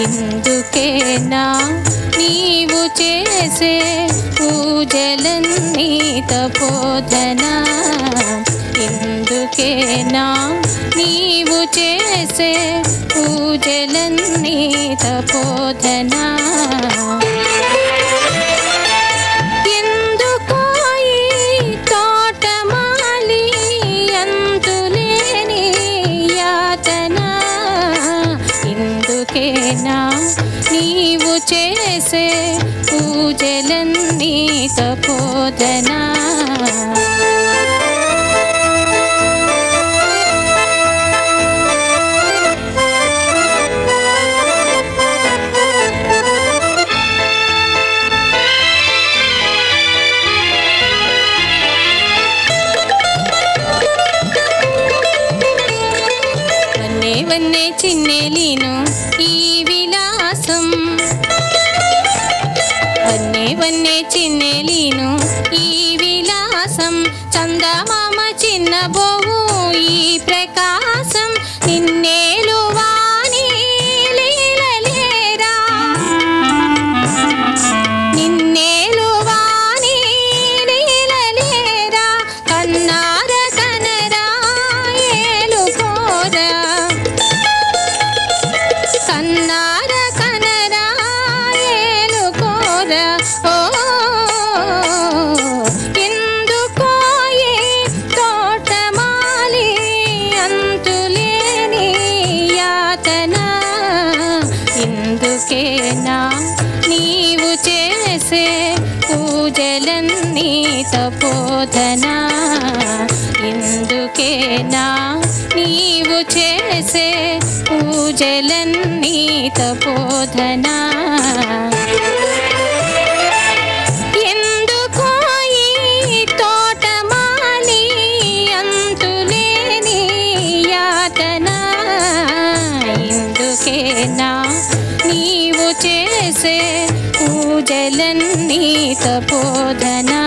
ఇందుకేనా నీవు చేసే పూజలన్నీ తపోధనా ఇందుకేనా నీవు చేసే పూజలన్నీ తపోధనా ఎందుకో ఈ తోటమాలి అంతులేని యాతన ఇందుకేనా నీవు చేసే పూజలన్నీ తపోదనా వన్నే వన్నే చిన్నెలీను ఈ విలాసం వన్నే వన్నే చిన్నెలీను ఈ విలాసం చందమామ చిన్న బోవు ఈ ప్రకాశం నిన్నేలు వాణి లీలలేరా నిన్నేలు వాణి లీలలేరా కన్నార కనరా ఏలుకోరా కన్నార కనరా ఏలుకోరా ఓ ఎందుకో ఈ తోటమాలి అంతులేని యాతన ఇందుకేనా నీవు చేసే పూజలన్నీ తపోధనా ఇందుకేనా నీవు చేసే పూజలన్నీ తపోధనా ఎందుకో ఈ తోటమాలి అంతులేని యాతన ఇందుకేనా నీవు చేసే పూజలన్నీ తపోధనా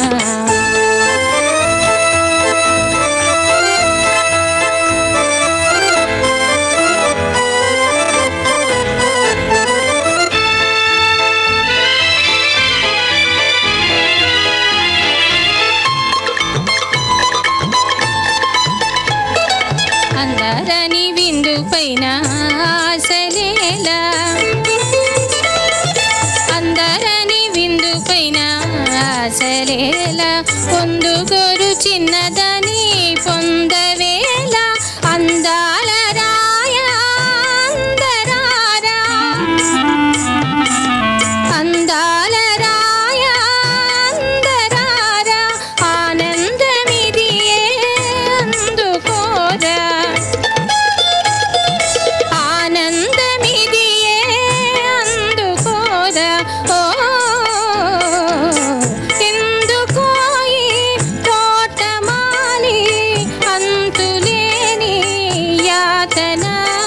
అందరని విందు పైన ఆశలేలా అందరని విందు పైన ఆశలేలా పొందుగోరు చిన్నదని పొందవేళ అందాల రాయ అందరారా అందాల రాయ అందరారా ఆనందమిదియే అందుకోరా ఆనందమిదియే అందుకోరా ఓ ఎందుకో ఈ తోటమాలి అంతులేని యాతన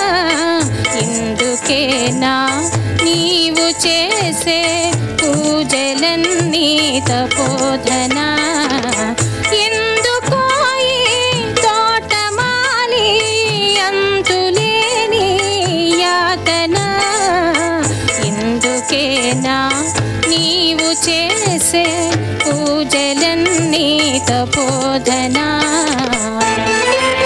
ఇందుకేనా నీవు చేసే పూజలన్నీ తపోధనా ఎందుకో ఈ తోటమాలి అంతులేని యాతన ఇందుకేనా నీవు చేసే పూజలన్నీ తపోధనా